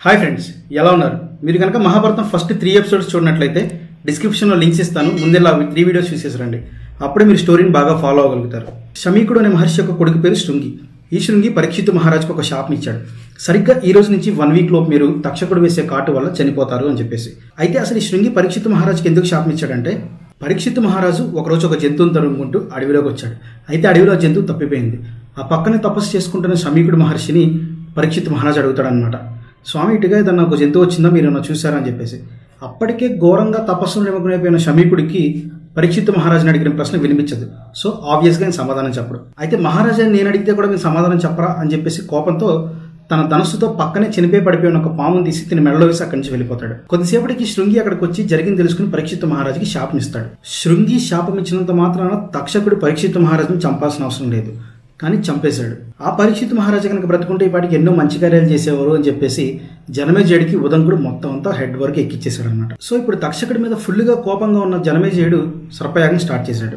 hi friends ఎలా ఉన్నారు మీరు కనుక మహాభారతం ఫస్ట్ త్రీ ఎపిసోడ్స్ చూడనట్లయితే డిస్క్రిప్షన్లో లింక్స్ ఇస్తాను ముందెలా త్రీ వీడియోస్ చూసేసి రండి అప్పుడే మీరు స్టోరీని బాగా ఫాలో అవ్వగలుగుతారు శమీకుడు అనే మహర్షి యొక్క కొడుకు పేరు శృంగి ఈ శృంగి పరీక్షిత్ మహారాజ్కి ఒక శాపం ఇచ్చాడు సరిగ్గా ఈ రోజు నుంచి వన్ వీక్ లోపు మీరు తక్షకుడు వేసే కాటు వల్ల చనిపోతారు అని చెప్పేసి అయితే అసలు ఈ శృంగి పరీక్షిత్ మహారాజ్కి ఎందుకు శాపం ఇచ్చాడంటే పరీక్షిత్ మహారాజు ఒకరోజు ఒక జంతువుని తరుముకుంటూ అడవిలోకి వచ్చాడు అయితే అడవిలో ఆ జంతువు తప్పిపోయింది ఆ పక్కనే తపస్సు చేసుకుంటున్న సమీకుడు మహర్షిని పరీక్షిత్ మహారాజు అడుగుతాడనమాట స్వామి ఇటుగా ఏదన్నా ఒక జంతువు వచ్చిందా మీరు ఏమన్నా చూసారా అని చెప్పేసి అప్పటికే ఘోరంగా తపస్సును నిమగ్నమైపోయిన షమీకుడికి పరీక్షిత్ మహారాజుని అడిగిన ప్రశ్న వినిపించదు సో ఆబ్వియస్గా ఆయన సమాధానం చెప్పడు అయితే మహారాజాని నేను అడిగితే కూడా మీరు సమాధానం చెప్పరా అని చెప్పేసి కోపంతో తన ధనస్సుతో పక్కనే చనిపోయి పడిపోయిన ఒక పాముని తీసి తిని మెడలో వేసి అక్కడి నుంచి వెళ్ళిపోతాడు కొద్దిసేపటికి శృంగి అక్కడికి వచ్చి జరిగింది తెలుసుకుని పరీక్షిత్ మహారాజుకి శాపం ఇస్తాడు శృంగి శాపం ఇచ్చినంత మాత్రాన తక్షకుడు పరీక్షిత్ మహారాజుని చంపాల్సిన అవసరం లేదు కానీ చంపేశాడు ఆ పరీక్షిత్ మహారాజు కనుక బ్రతుకుంటే ఈ పాటికి ఎన్నో మంచి కార్యాలు చేసేవారు అని చెప్పేసి జనమేజయుడికి ఉదంకుడు మొత్తం అంతా హెడ్ వరకు ఎక్కిచ్చేశాడు అనమాట సో ఇప్పుడు తక్షకుడి మీద ఫుల్గా కోపంగా ఉన్న జనమేజయుడు సర్పయాగం స్టార్ట్ చేశాడు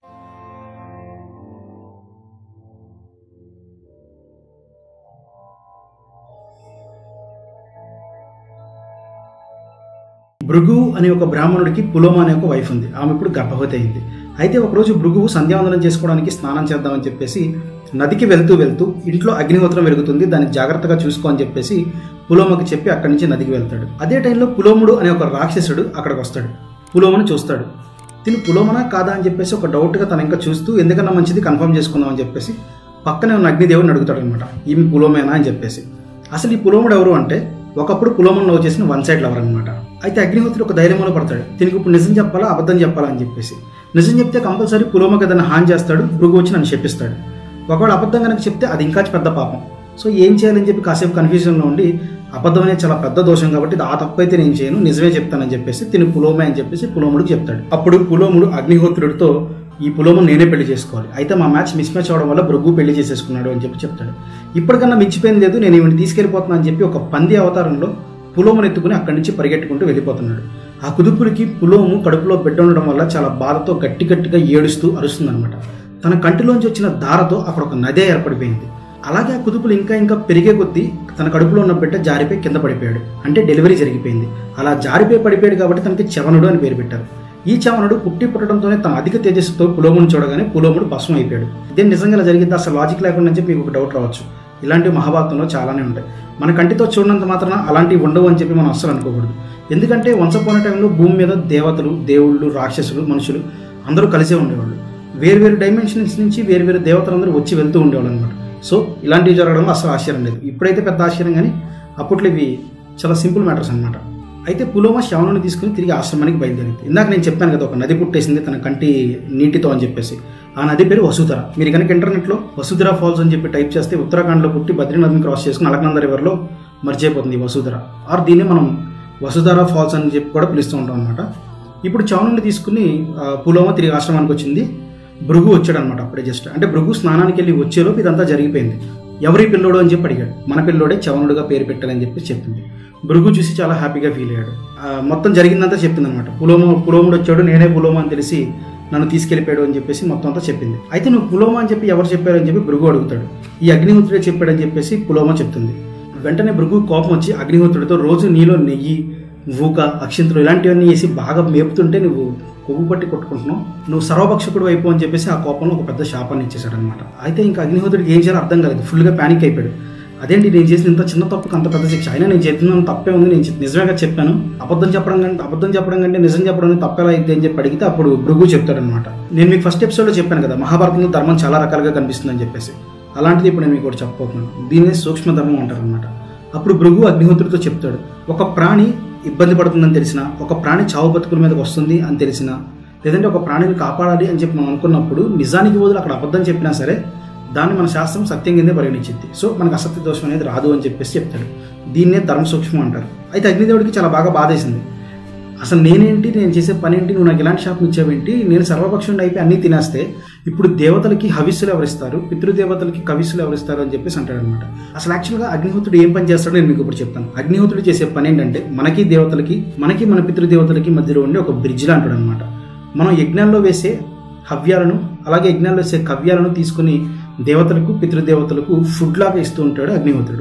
భృగు అనే ఒక బ్రాహ్మణుడికి పులోమ అనే ఒక వైఫ్ ఉంది ఆమె ఇప్పుడు గర్భవతి అయింది అయితే ఒకరోజు భృగువు సంధ్యావందనం చేసుకోవడానికి స్నానం చేద్దామని చెప్పేసి నదికి వెళ్తూ వెళ్తూ ఇంట్లో అగ్నిహోత్రం వెలుగుతుంది దాన్ని జాగ్రత్తగా చూసుకో అని చెప్పేసి పులోమకి చెప్పి అక్కడి నుంచి నదికి వెళ్తాడు అదే టైంలో పులోముడు అనే ఒక రాక్షసుడు అక్కడికి వస్తాడు పులోమను చూస్తాడు తిని పులోమనా కాదా అని చెప్పేసి ఒక డౌట్గా తన ఇంకా చూస్తూ ఎందుకన్నా మంచిది కన్ఫర్మ్ చేసుకుందాం అని చెప్పేసి పక్కనే ఉన్న అగ్నిదేవుని అడుగుతాడు అనమాట ఈమె పులోమేనా అని చెప్పేసి అసలు ఈ పులోముడు ఎవరు అంటే ఒకప్పుడు పులోమను లవ్ చేసిన వన్ సైడ్ లవర్ అనమాట అయితే అగ్నిహోత్రుడు ఒక ధైర్యంలో పడతాడు దీనికి ఇప్పుడు నిజం చెప్పాలా అబద్ధం చెప్పాలా అని చెప్పేసి నిజం చెప్తే కంపల్సరీ పులోమకి ఏదైనా హాని చేస్తాడు భృగు వచ్చి నన్ను చెప్పిస్తాడు ఒకవేళ అబద్ధం కనుక చెప్తే అది ఇంకా పెద్ద పాపం సో ఏం చేయాలని చెప్పి కాసేపు కన్ఫ్యూజన్లో ఉండి అబద్ధం అనేది చాలా పెద్ద దోషం కాబట్టి ఆ తప్పు అయితే నేను చేయను నిజమే చెప్తానని చెప్పేసి తిని పులోమే అని చెప్పేసి పులోముడికి చెప్తాడు అప్పుడు పులోముడు అగ్నిహోత్రుడితో ఈ పులోము నేనే పెళ్లి చేసుకోవాలి అయితే మా మ్యాచ్ మిస్ మ్యాచ్ అవడం వల్ల భృగు పెళ్లి చేసేసుకున్నాడు అని చెప్పి చెప్తాడు ఇప్పటికన్నా మించిపోయింది లేదు నేను ఈవిని తీసుకెళ్ళిపోతున్నా అని చెప్పి ఒక పంది అవతారంలో పులోమును ఎత్తుకుని అక్కడి నుంచి పరిగెట్టుకుంటూ వెళ్ళిపోతున్నాడు ఆ కుదుపులకి పులోము కడుపులో బిడ్డ ఉండడం వల్ల చాలా బాధతో గట్టి గట్టిగా ఏడుస్తూ అరుస్తుందన్నమాట తన కంటిలోంచి వచ్చిన దారతో అక్కడ ఒక నదే ఏర్పడిపోయింది అలాగే ఆ కుదుపులు ఇంకా ఇంకా పెరిగే కొద్దీ తన కడుపులో ఉన్న బిడ్డ జారిపోయి కింద పడిపోయాడు అంటే డెలివరీ జరిగిపోయింది అలా జారిపోయి పడిపోయాడు కాబట్టి తనకి చవనుడు అని పేరు పెట్టారు ఈ చవనుడు పుట్టి పుట్టడంతోనే తన అధిక తేజస్సుతో పులోమును చూడగానే పులోముడు భస్మం అయిపోయాడు ఇదే నిజంగా ఇలా జరిగింది అసలు లాజిక్ లేకుండా చెప్పి మీకు ఒక డౌట్ రావచ్చు ఇలాంటివి మహాభారతంలో చాలానే ఉంటాయి మన కంటితో చూడనంత మాత్రాన అలాంటివి ఉండవు అని చెప్పి మనం అస్సలు అనుకోకూడదు ఎందుకంటే వంశపోయిన టైంలో భూమి మీద దేవతలు దేవుళ్ళు రాక్షసులు మనుషులు అందరూ కలిసే ఉండేవాళ్ళు వేరు డైమెన్షన్స్ నుంచి వేరు వేరు దేవతలందరూ వచ్చి వెళ్తూ ఉండేవాళ్ళు అనమాట సో ఇలాంటివి జరగడంలో అసలు ఆశ్చర్యం లేదు ఇప్పుడైతే పెద్ద ఆశ్చర్యం కానీ అప్పట్లో ఇవి చాలా సింపుల్ మ్యాటర్స్ అనమాట అయితే పులోమ శ్రవణుని తీసుకుని తిరిగి ఆశ్రమానికి బయలుదేరింది ఇందాక నేను చెప్పాను కదా ఒక నది పుట్టేసింది తన కంటి నీటితో అని చెప్పేసి ఆ నది పేరు వసుధర మీరు కనుక ఇంటర్నెట్లో వసుధర ఫాల్స్ అని చెప్పి టైప్ చేస్తే ఉత్తరాఖండ్లో పుట్టి బద్రీనాథ్ని క్రాస్ చేసుకుని అలకనంద రివర్లో మర్చిపోతుంది ఈ వసుధర ఆర్ దీన్ని మనం వసుధర ఫాల్స్ అని చెప్పి కూడా పిలుస్తూ ఉంటాం అనమాట ఇప్పుడు చవనుని తీసుకుని ఆ, పులోమ తిరిగి ఆశ్రమానికి వచ్చింది భృగు వచ్చాడు అనమాట అప్పుడే జస్ట్ అంటే భృగు స్నానానికి వెళ్ళి వచ్చేలోపు ఇదంతా జరిగిపోయింది ఎవరి పిల్లోడు అని చెప్పి అడిగాడు మన పిల్లోడే చవనుడుగా పేరు పెట్టాలని చెప్పి చెప్పింది భృగు చూసి చాలా హ్యాపీగా ఫీల్ అయ్యాడు ఆ, మొత్తం జరిగిందంతా చెప్పింది అనమాట పులోమ పులోముడు వచ్చాడు నేనే పులోమ అని తెలిసి నన్ను తీసుకెళ్ళిపోయాడు అని చెప్పేసి మొత్తం అంతా చెప్పింది అయితే నువ్వు పులోమ అని చెప్పి ఎవరు చెప్పారు అని చెప్పి భృగు అడుగుతాడు ఈ అగ్నిహోత్రుడే చెప్పాడని చెప్పేసి పులోమ చెప్తుంది వెంటనే భృగు కోపం వచ్చి అగ్నిహోత్రుడితో రోజు నీలో నెయ్యి ఊక అక్షింతలు ఇలాంటివన్నీ వేసి బాగా మేపుతుంటే నువ్వు కొవ్వు పట్టి కొట్టుకుంటున్నావు నువ్వు సర్వభక్షకుడు వైపు అని చెప్పేసి ఆ కోపంలో ఒక పెద్ద శాపాన్ని ఇచ్చేసాడు అనమాట అయితే ఇంకా అగ్నిహోత్రుడికి ఏం చేయాలో అర్థం కాలేదు ఫుల్గా ప్యానిక్ అయిపోయాడు అదేంటి నేను చేసిన ఇంత చిన్న తప్పుకు అంత పెద్ద శిక్ష అయినా నేను చేస్తున్నాను తప్పే ఉంది నేను నిజంగా చెప్పాను అబద్ధం చెప్పడం కంటే అబద్ధం చెప్పడం కంటే నిజం చెప్పడం తప్పేలా అయింది అని చెప్పి అడిగితే అప్పుడు భృగు చెప్తాడనమాట నేను మీకు ఫస్ట్ ఎపిసోడ్లో చెప్పాను కదా మహాభారతంలో ధర్మం చాలా రకాలుగా కనిపిస్తుందని చెప్పేసి అలాంటిది ఇప్పుడు నేను మీకు ఒకటి చెప్పబోతున్నాను దీన్నే సూక్ష్మ ధర్మం అంటారు అనమాట అప్పుడు భృగు అగ్నిహోత్రుడితో చెప్తాడు ఒక ప్రాణి ఇబ్బంది పడుతుందని తెలిసిన ఒక ప్రాణి చావు బతుకుల మీదకి వస్తుంది అని తెలిసిన లేదంటే ఒక ప్రాణిని కాపాడాలి అని చెప్పి మనం అనుకున్నప్పుడు నిజానికి బదులు అక్కడ అబద్ధం చెప్పినా సరే దాన్ని మన శాస్త్రం సత్యం కిందే పరిగణించింది సో మనకు అసత్య దోషం అనేది రాదు అని చెప్పేసి చెప్తాడు దీన్నే ధర్మ సూక్ష్మం అంటారు అయితే అగ్నిదేవుడికి చాలా బాగా బాధేసింది అసలు నేనేంటి నేను చేసే పని ఏంటి నువ్వు నాకు ఇలాంటి శాపం ఇచ్చావేంటి నేను సర్వపక్షుడు అయిపోయి అన్నీ తినేస్తే ఇప్పుడు దేవతలకి హవిస్సులు ఎవరిస్తారు పితృదేవతలకి కవిస్సులు ఎవరిస్తారు అని చెప్పేసి అంటాడు అనమాట అసలు యాక్చువల్గా అగ్నిహోత్రుడు ఏం పని చేస్తాడో నేను మీకు ఇప్పుడు చెప్తాను అగ్నిహోత్రుడు చేసే పని ఏంటంటే మనకి దేవతలకి మనకి మన పితృదేవతలకి మధ్యలో ఉండే ఒక బ్రిడ్జ్ లాంటాడు అనమాట మనం యజ్ఞాల్లో వేసే హవ్యాలను అలాగే యజ్ఞాల్లో వేసే కవ్యాలను తీసుకుని దేవతలకు పితృదేవతలకు ఫుడ్ లాగా ఇస్తూ ఉంటాడు అగ్నిహోత్రుడు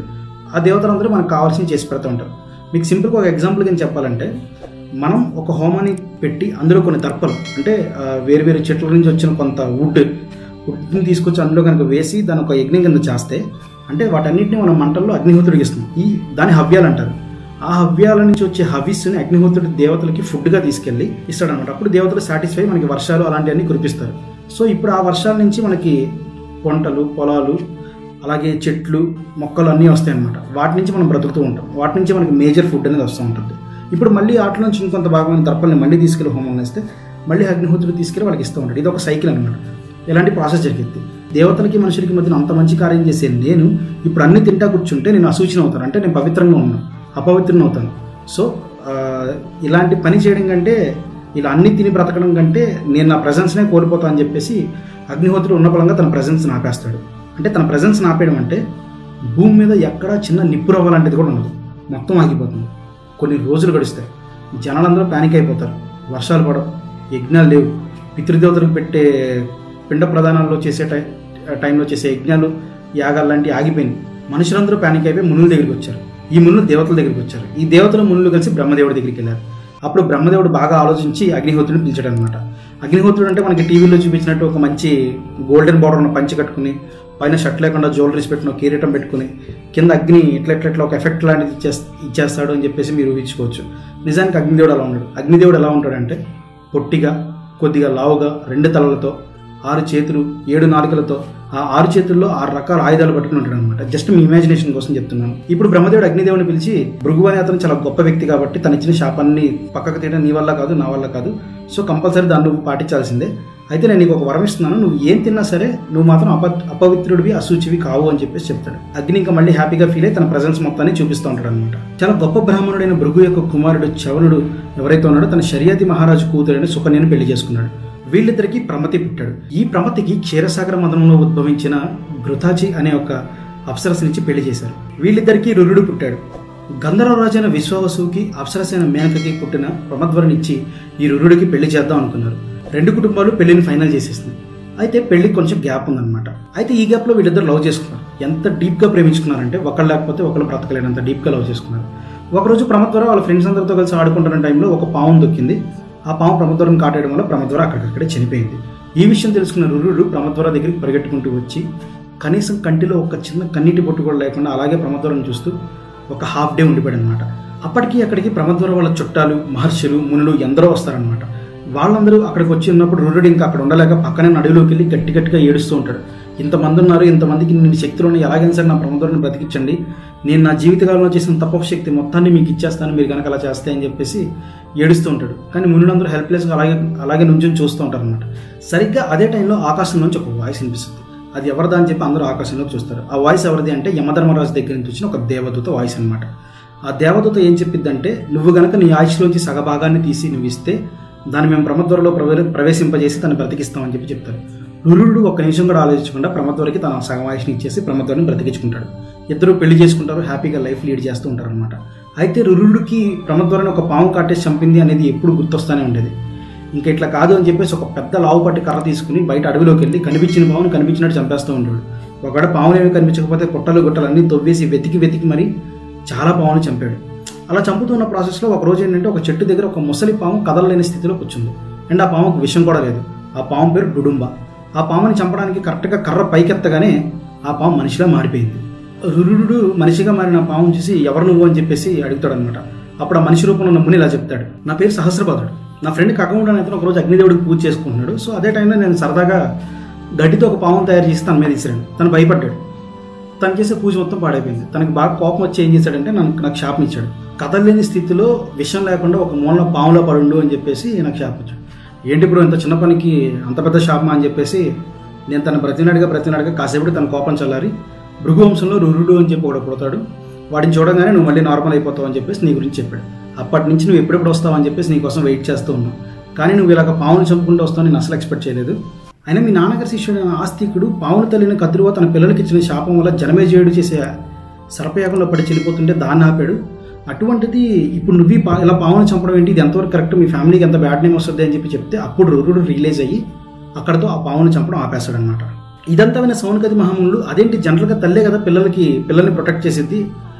ఆ దేవతలందరూ మనకు కావాల్సింది చేసి పెడుతూ ఉంటారు మీకు సింపుల్గా ఒక ఎగ్జాంపుల్ కింద చెప్పాలంటే మనం ఒక హోమాన్ని పెట్టి అందులో కొన్ని తర్పలు అంటే ఆ, వేరు వేరు చెట్ల నుంచి వచ్చిన కొంత వుడ్ వుడ్ని తీసుకొచ్చి అందులో కనుక వేసి దాని ఒక యజ్ఞం కింద చేస్తే అంటే వాటన్నిటిని మనం మంటల్లో అగ్నిహోత్రుడికి ఇస్తాం ఈ దాని హవ్యాలు అంటారు ఆ హవ్యాల నుంచి వచ్చే హవిస్ని అగ్నిహోత్రుడు దేవతలకి ఫుడ్గా తీసుకెళ్ళి ఇస్తాడు అనమాట అప్పుడు దేవతలు సాటిస్ఫై మనకి వర్షాలు అలాంటివన్నీ కురిపిస్తారు సో ఇప్పుడు ఆ వర్షాల నుంచి మనకి పంటలు పొలాలు అలాగే చెట్లు మొక్కలు అన్నీ వస్తాయి అన్నమాట వాటి నుంచి మనం బ్రతుకుతూ ఉంటాం వాటి నుంచి మనకి మేజర్ ఫుడ్ అనేది వస్తూ ఉంటుంది ఇప్పుడు మళ్ళీ వాటి నుంచి ఇంకొంత భాగమైన తర్పల్ని మళ్ళీ తీసుకెళ్ళి హోమం వేస్తే మళ్ళీ అగ్నిహోత్రుడు తీసుకెళ్ళి వాళ్ళకి ఇస్తూ ఉంటాడు ఇది ఒక సైకిల్ అనమాట ఇలాంటి ప్రాసెస్ జరిగింది దేవతలకి మనుషులకి మధ్యన అంత మంచి కార్యం చేసే నేను ఇప్పుడు అన్ని తింటా కూర్చుంటే నేను అసూచన అవుతాను అంటే నేను పవిత్రంగా ఉన్నాను అపవిత్రం అవుతాను సో ఆ, ఇలాంటి పని చేయడం కంటే ఇలా అన్ని తిని బ్రతకడం కంటే నేను నా ప్రజెన్స్నే కోల్పోతాను అని చెప్పేసి అగ్నిహోత్రుడు ఉన్న బలంగా తన ప్రజెన్స్ని ఆపేస్తాడు అంటే తన ప్రజెన్స్ని ఆపేయడం అంటే భూమి మీద ఎక్కడా చిన్న నిప్పు రవ్వ లాంటిది కూడా ఉండదు మొత్తం ఆగిపోతుంది కొన్ని రోజులు గడుస్తాయి జనాలందరూ ప్యానిక్ అయిపోతారు వర్షాలు పడవు యజ్ఞాలు లేవు పితృదేవతలకు పెట్టే పిండ ప్రదానాల్లో చేసే టై టైంలో చేసే యజ్ఞాలు యాగాలు లాంటివి ఆగిపోయినాయి మనుషులందరూ ప్యానిక్ అయిపోయి మునుల దగ్గరికి వచ్చారు ఈ మునులు దేవతల దగ్గరికి వచ్చారు ఈ దేవతల మునులు కలిసి బ్రహ్మదేవుడి దగ్గరికి వెళ్ళారు అప్పుడు బ్రహ్మదేవుడు బాగా ఆలోచించి అగ్నిహోత్రుడిని పిలిచాడు అనమాట అగ్నిహోత్రుడు అంటే మనకి టీవీలో చూపించినట్టు ఒక మంచి గోల్డెన్ బార్డర్ ఉన్న పంచి కట్టుకుని పైన షర్ట్ లేకుండా జ్యువెలరీస్ పెట్టిన ఒక కిరీటం పెట్టుకుని కింద అగ్ని ఇట్లా ఇట్లా ఇట్లా ఒక ఎఫెక్ట్ లాంటిది ఇచ్చేస్ ఇచ్చేస్తాడు అని చెప్పేసి మీరు ఊహించుకోవచ్చు నిజానికి అగ్నిదేవుడు అలా ఉన్నాడు అగ్నిదేవుడు ఎలా ఉంటాడంటే పొట్టిగా కొద్దిగా లావుగా రెండు తలలతో ఆరు చేతులు ఏడు నాలుకలతో ఆ ఆరు చేతుల్లో ఆరు రకాల ఆయుధాలు పట్టుకుని ఉంటాడు అనమాట జస్ట్ మీ ఇమాజినేషన్ కోసం చెప్తున్నాను ఇప్పుడు బ్రహ్మదేవుడు అగ్నిదేవుని పిలిచి భృగు అనే అతను చాలా గొప్ప వ్యక్తి కాబట్టి తను ఇచ్చిన శాపాన్ని పక్కకు తీయడం నీ వల్ల కాదు నా వల్ల కాదు సో కంపల్సరీ దాన్ని నువ్వు పాటించాల్సిందే అయితే నేను నీకు ఒక వరం ఇస్తున్నాను నువ్వు ఏం తిన్నా సరే నువ్వు మాత్రం అప అపవిత్రుడివి అసూచివి కావు అని చెప్పేసి చెప్తాడు అగ్ని ఇంకా మళ్ళీ హ్యాపీగా ఫీల్ అయ్యి తన ప్రజెన్స్ మొత్తాన్ని చూపిస్తూ ఉంటాడు అనమాట చాలా గొప్ప బ్రాహ్మణుడైన భృగు యొక్క కుమారుడు చవనుడు ఎవరైతే ఉన్నాడో తన శర్యాతి మహారాజు కూతురైన సుకన్యను పెళ్లి చేసుకున్నాడు వీళ్ళిద్దరికి ప్రమతి పుట్టాడు ఈ ప్రమతికి క్షీరసాగర మదనంలో ఉద్భవించిన ఘృతాచి అనే ఒక అప్సరస నుంచి పెళ్లి చేశారు వీళ్ళిద్దరికి రురుడు పుట్టాడు గంధర్వరాజైన విశ్వావసుకి అప్సరసైన మేనకకి పుట్టిన ప్రమద్వరనిచ్చి ఈ రురుడికి పెళ్లి చేద్దాం అనుకున్నారు రెండు కుటుంబాలు పెళ్లిని ఫైనల్ చేసేసింది అయితే పెళ్లికి కొంచెం గ్యాప్ ఉందన్నమాట అయితే ఈ గ్యాప్లో వీళ్ళిద్దరు లవ్ చేసుకున్నారు ఎంత డీప్గా ప్రేమించుకున్నారంటే ఒకళ్ళు లేకపోతే ఒకళ్ళు బ్రతకలేనంత డీప్గా లవ్ చేసుకున్నారు ఒకరోజు ప్రమద్వర వాళ్ళ ఫ్రెండ్స్ అందరితో కలిసి ఆడుకుంటున్న టైంలో ఒక పాము దొక్కింది ఆ పాము ప్రమద్వరం కాటేయడం వల్ల ప్రమద్వర అక్కడికక్కడే చనిపోయింది ఈ విషయం తెలుసుకున్న రురుడు ప్రమద్వర దగ్గరికి పరిగెట్టుకుంటూ వచ్చి కనీసం కంటిలో ఒక చిన్న కన్నీటి పొట్టు కూడా లేకుండా అలాగే ప్రమద్వరం చూస్తూ ఒక హాఫ్ డే ఉండిపోయాడు అనమాట అప్పటికి అక్కడికి ప్రమద్వర వాళ్ళ చుట్టాలు మహర్షులు మునులు ఎందరో వస్తారనమాట వాళ్ళందరూ అక్కడికి వచ్చి ఉన్నప్పుడు రురుడు ఇంకా అక్కడ ఉండలేక పక్కనే అడవిలోకి వెళ్ళి గట్టి గట్టిగా ఏడుస్తూ ఉంటాడు ఇంతమంది ఉన్నారు ఇంతమందికి నేను శక్తులు ఉన్నాయి ఎలాగైనా సరే నా ప్రమోదరుని బ్రతికించండి నేను నా జీవితకాలంలో చేసిన తప్పక శక్తి మొత్తాన్ని మీకు ఇచ్చేస్తాను మీరు కనుక అలా చేస్తే అని చెప్పేసి ఏడుస్తూ ఉంటాడు కానీ మునులందరూ హెల్ప్లెస్గా అలాగే అలాగే నుంచొని చూస్తూ ఉంటారు అనమాట సరిగ్గా అదే టైంలో ఆకాశం నుంచి ఒక వాయిస్ వినిపిస్తుంది అది ఎవరిదా అని చెప్పి అందరూ ఆకాశంలో చూస్తారు ఆ వాయిస్ ఎవరిది అంటే యమధర్మరాజు దగ్గర నుంచి వచ్చిన ఒక దేవదూత వాయిస్ అనమాట ఆ దేవదూత ఏం చెప్పిద్దంటే నువ్వు గనక నీ ఆయుష్లోంచి సగభాగాన్ని తీసి నువ్వు ఇస్తే దాన్ని మేము ప్రమద్వరలో ప్రవే ప్రవేశింపజేసి తను బ్రతికిస్తామని చెప్పి చెప్తారు రురుడు ఒక నిమిషం కూడా ఆలోచించకుండా ప్రమద్వరకి తన సగం ఆయుష్ని ఇచ్చేసి ప్రమద్వరిని బ్రతికించుకుంటాడు ఇద్దరు పెళ్లి చేసుకుంటారు హ్యాపీగా లైఫ్ లీడ్ చేస్తూ ఉంటారు అనమాట అయితే రురుడికి ప్రమద్వరని ఒక పాము కాటేసి చంపింది అనేది ఎప్పుడు గుర్తొస్తానే ఉండేది ఇంకా ఇట్లా కాదు అని చెప్పేసి ఒక పెద్ద లావు పట్టి కర్ర తీసుకుని బయట అడవిలోకి వెళ్ళి కనిపించిన పావును కనిపించినట్టు చంపేస్తూ ఉంటాడు ఒకవేళ పావులు ఏమి కనిపించకపోతే పుట్టలు గుట్టలు అన్నీ తవ్వేసి వెతికి వెతికి మరి చాలా పావును చంపాడు అలా చంపుతున్న ప్రాసెస్లో ఒక రోజు ఏంటంటే ఒక చెట్టు దగ్గర ఒక ముసలి పాము కదలలేని స్థితిలో కూర్చుంది అండ్ ఆ పాముకు విషం కూడా లేదు ఆ పాము పేరు డుడుంబ ఆ పాముని చంపడానికి కరెక్ట్గా కర్ర పైకెత్తగానే ఆ పాము మనిషిలా మారిపోయింది రురుడు మనిషిగా మారిన పాముని చూసి ఎవరు నువ్వు అని చెప్పేసి అడుగుతాడు అనమాట అప్పుడు ఆ మనిషి రూపంలో ఉన్న ముని ఇలా చెప్తాడు నా పేరు సహస్రపాదుడు నా ఫ్రెండ్ కకముడు అని ఒక రోజు అగ్నిదేవుడికి పూజ చేసుకుంటున్నాడు సో అదే టైంలో నేను సరదాగా గడ్డితో ఒక పాము తయారు చేసి తన మీద ఇసిరాను తను భయపడ్డాడు తను చేసే పూజ మొత్తం పాడైపోయింది తనకి బాగా కోపం వచ్చి ఏం చేశాడంటే నాకు నాకు శాపం ఇచ్చాడు కదలలేని స్థితిలో విషం లేకుండా ఒక మూల పాములో పడుండు అని చెప్పేసి నాకు శాపం ఇచ్చాడు ఏంటి ఇప్పుడు ఇంత చిన్న పనికి అంత పెద్ద శాపమా అని చెప్పేసి నేను తన ప్రతినాడిగా ప్రతినాడిగా కాసేపటి తన కోపం చల్లారి భృగువంశంలో రురుడు అని చెప్పి ఒకడు పుడతాడు వాడిని చూడగానే నువ్వు మళ్ళీ నార్మల్ అయిపోతావు అని చెప్పేసి నీ గురించి చెప్పాడు అప్పటి నుంచి నువ్వు ఎప్పుడెప్పుడు వస్తావు అని చెప్పేసి నీ కోసం వెయిట్ చేస్తూ ఉన్నావు కానీ నువ్వు ఇలాగ పావును చంపుకుంటూ వస్తావు నేను అసలు ఎక్స్పెక్ట్ చేయలేదు అయినా మీ నాన్నగారి శిష్యుడు ఆస్తికుడు పావును తల్లిన కద్రువ తన పిల్లలకి ఇచ్చిన శాపం వల్ల జనమేజయుడు చేసే సర్పయాగంలో పడి చెల్లిపోతుంటే దాన్ని ఆపాడు అటువంటిది ఇప్పుడు నువ్వు ఈ పా ఇలా పావును చంపడం ఏంటి ఇది ఎంతవరకు కరెక్ట్ మీ ఫ్యామిలీకి ఎంత బ్యాడ్ నేమ్ వస్తుంది అని చెప్పి చెప్తే అప్పుడు రురుడు రిలీజ్ అయ్యి అక్కడతో ఆ పావును చంపడం ఆపేస్తాడనమాట ఇదంతా విన్న సౌనకది మహామునులు అదేంటి జనరల్గా తల్లే కదా పిల్లలకి పిల్లల్ని ప్రొటెక్ట్ చేసేది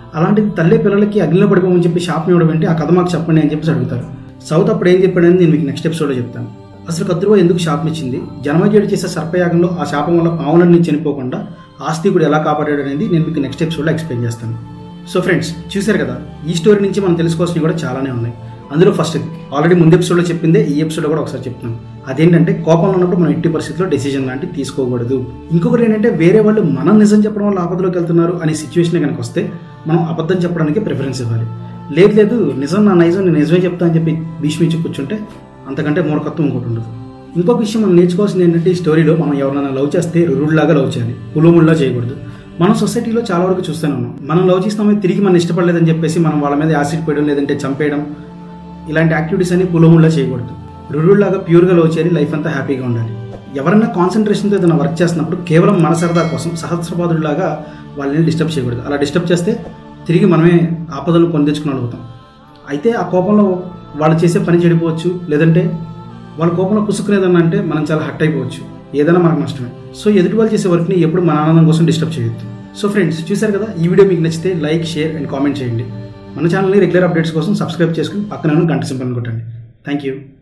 అలాంటిది తల్లి పిల్లలకి అగ్నిలో పడిపోమని చెప్పి షాప్ని ఇవ్వడం ఏంటి ఆ కథ మాకు చెప్పండి అని చెప్పేసి అడుగుతారు సౌత్ అప్పుడు ఏం చెప్పాడని నేను మీకు నెక్స్ట్ ఎపిసోడ్లో చెప్తాను అసలు కత్రువ ఎందుకు శాపనిచ్చింది జనమజయుడు చేసే సర్పయాగంలో ఆ శాపం వల్ల పావులన్నీ చనిపోకుండా ఆస్తికుడు ఎలా కాపాడాడు అనేది నేను మీకు నెక్స్ట్ ఎపిసోడ్లో ఎక్స్ప్లెయిన్ చేస్తాను సో ఫ్రెండ్స్ చూశారు కదా ఈ స్టోరీ నుంచి మనం తెలుసుకోవాల్సినవి కూడా చాలానే ఉన్నాయి అందులో ఫస్ట్ ఆల్రెడీ ముందు ఎపిసోడ్లో చెప్పిందే ఈ ఎపిసోడ్లో కూడా ఒకసారి చెప్తున్నాను అదేంటంటే కోపంలో ఉన్నప్పుడు మనం ఎట్టి పరిస్థితుల్లో డెసిజన్ లాంటివి తీసుకోకూడదు ఇంకొకటి ఏంటంటే వేరే వాళ్ళు మనం నిజం చెప్పడం వల్ల ఆపదలోకి వెళ్తున్నారు అనే సిచ్యువేషన్ కనుక వస్తే మనం అబద్ధం చెప్పడానికి ప్రిఫరెన్స్ ఇవ్వాలి లేదు లేదు నిజం నా నైజం నేను నిజమే చెప్తా అని చెప్పి భీష్మించి కూర్చుంటే అంతకంటే మూర్ఖత్వం ఇంకోటి ఉండదు ఇంకొక విషయం మనం నేర్చుకోవాల్సింది ఏంటంటే ఈ స్టోరీలో మనం ఎవరైనా లవ్ చేస్తే రురుల్లాగా లవ్ చేయాలి పులుముల్లా చేయకూడదు మనం సొసైటీలో చాలా వరకు చూస్తూనే ఉన్నాం మనం లవ్ చేస్తామే తిరిగి మనం ఇష్టపడలేదని చెప్పేసి మనం వాళ్ళ మీద యాసిడ్ పోయడం లేదంటే చంపేయడం ఇలాంటి యాక్టివిటీస్ అన్ని పులోముల్లా చేయకూడదు రురుల్లాగా ప్యూర్గా లవ్ చేయాలి లైఫ్ అంతా హ్యాపీగా ఉండాలి ఎవరైనా కాన్సన్ట్రేషన్తో ఏదైనా వర్క్ చేస్తున్నప్పుడు కేవలం మన సరదా కోసం సహస్రపాదుడిలాగా వాళ్ళని డిస్టర్బ్ చేయకూడదు అలా డిస్టర్బ్ చేస్తే తిరిగి మనమే ఆపదలను కొని తెచ్చుకుని అడుగుతాం అయితే ఆ కోపంలో వాళ్ళు చేసే పని చెడిపోవచ్చు లేదంటే వాళ్ళ కోపంలో కుసుకునేదన్నా అంటే మనం చాలా హట్ అయిపోవచ్చు ఏదైనా మనకు నష్టమే సో ఎదుటి వాళ్ళు చేసే వర్క్ని ఎప్పుడు మన ఆనందం కోసం డిస్టర్బ్ చేయొద్దు సో ఫ్రెండ్స్ చూశారు కదా ఈ వీడియో మీకు నచ్చితే లైక్ షేర్ అండ్ కామెంట్ చేయండి మన ఛానల్ని రెగ్యులర్ అప్డేట్స్ కోసం సబ్స్క్రైబ్ చేసుకుని పక్కన ఉన్న గంట సింబల్ కొట్టండి థ్యాంక్ యూ